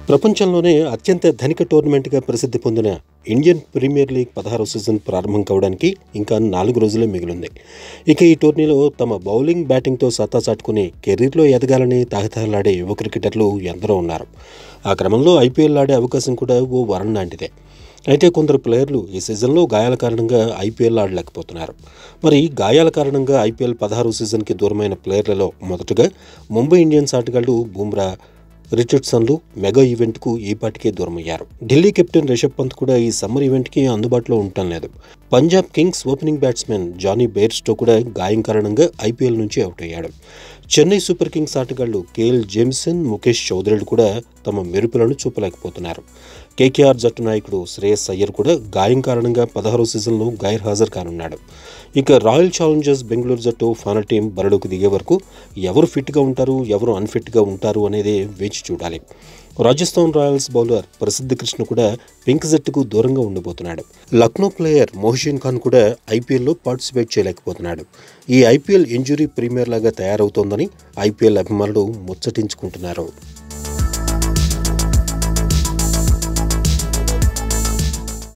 ప్రపంచంలోనే అత్యంత ధనిక టోర్నమెంట్గా ప్రసిద్ధి పొందిన ఇండియన్ ప్రీమియర్ లీగ్ పదహారవ సీజన్ ప్రారంభం కావడానికి ఇంకా నాలుగు రోజులే మిగిలింది ఇక ఈ టోర్నీలో తమ బౌలింగ్ బ్యాటింగ్తో సత్తా చాటుకుని కెరీర్లో ఎదగాలని తహతహలాడే యువ క్రికెటర్లు ఎందరో ఉన్నారు ఆ క్రమంలో ఐపీఎల్ ఆడే అవకాశం కూడా ఓ వరం లాంటిదే అయితే కొందరు ప్లేయర్లు ఈ సీజన్లో గాయాల కారణంగా ఐపీఎల్ ఆడలేకపోతున్నారు మరి గాయాల కారణంగా ఐపీఎల్ పదహారు సీజన్కి దూరమైన ప్లేయర్లలో మొదటగా ముంబై ఇండియన్స్ ఆటగాళ్లు బుమ్రా రిచర్డ్సన్లు మెగా ఈవెంట్కు ఈ పాటికే దూరమయ్యారు ఢిల్లీ కెప్టెన్ రిషబ్ పంత్ కూడా ఈ సమ్మర్ ఈవెంట్కి అందుబాటులో ఉండటం లేదు Punjab Kings opening batsmen Jonny Bairstow కూడా గాయం కారణంగా ఐపీఎల్ నుంచి అవుట్ అయ్యాడు చెన్నై సూపర్ కింగ్స్ ఆటగాళ్లు కేఎల్ జేమ్సన్ ముఖేష్ చౌదరిలు కూడా తమ మెరుపులను చూపలేకపోతున్నారు కేకేఆర్ జట్టు నాయకుడు శ్రేయస్ అయ్యర్ కూడా గాయం కారణంగా పదహారో సీజన్లో గైర్ హాజరు కానున్నాడు ఇక రాయల్ ఛాలెంజర్స్ బెంగళూరు జట్టు ఫైనల్ టీం బరిలోకి దిగే వరకు ఎవరు ఫిట్గా ఉంటారు ఎవరు అన్ఫిట్గా ఉంటారు అనేది వేచి చూడాలి రాజస్థాన్ రాయల్స్ బౌలర్ ప్రసిద్ధ కృష్ణ కూడా పింక్ జట్టుకు దూరంగా ఉండబోతున్నాడు లక్నో ప్లేయర్ మోహసిన్ ఖాన్ కూడా ఐపీఎల్లో పార్టిసిపేట్ చేయలేకపోతున్నాడు ఈ ఐపీఎల్ ఇంజురీ ప్రీమియర్ లాగా తయారవుతోందని ఐపీఎల్ అభిమానులు ముచ్చటించుకుంటున్నారు